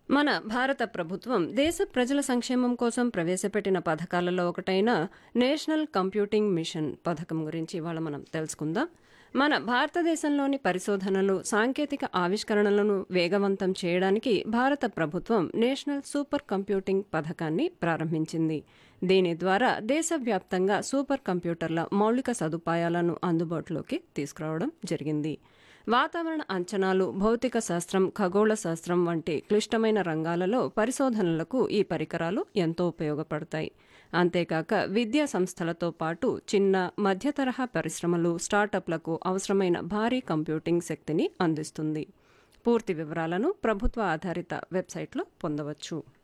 మన భారత ప్రభుత్వం దేశ ప్రజల సంక్షేమం కోసం ప్రవేశపెట్టిన పథకాలలో ఒకటైన నేషనల్ కంప్యూటింగ్ మిషన్ పథకం గురించి ఇవాళ మనం తెలుసుకుందాం మన భారతదేశంలోని పరిశోధనలు సాంకేతిక ఆవిష్కరణలను వేగవంతం చేయడానికి భారత ప్రభుత్వం నేషనల్ సూపర్ కంప్యూటింగ్ పథకాన్ని ప్రారంభించింది దీని ద్వారా దేశవ్యాప్తంగా సూపర్ కంప్యూటర్ల మౌలిక సదుపాయాలను అందుబాటులోకి తీసుకురావడం జరిగింది వాతావరణ అంచనాలు భౌతిక శాస్త్రం ఖగోళ శాస్త్రం వంటి క్లిష్టమైన రంగాలలో పరిశోధనలకు ఈ పరికరాలు ఎంతో ఉపయోగపడతాయి అంతేకాక విద్యా సంస్థలతో పాటు చిన్న మధ్యతరహా పరిశ్రమలు స్టార్టప్లకు అవసరమైన భారీ కంప్యూటింగ్ శక్తిని అందిస్తుంది పూర్తి వివరాలను ప్రభుత్వ ఆధారిత వెబ్సైట్లో పొందవచ్చు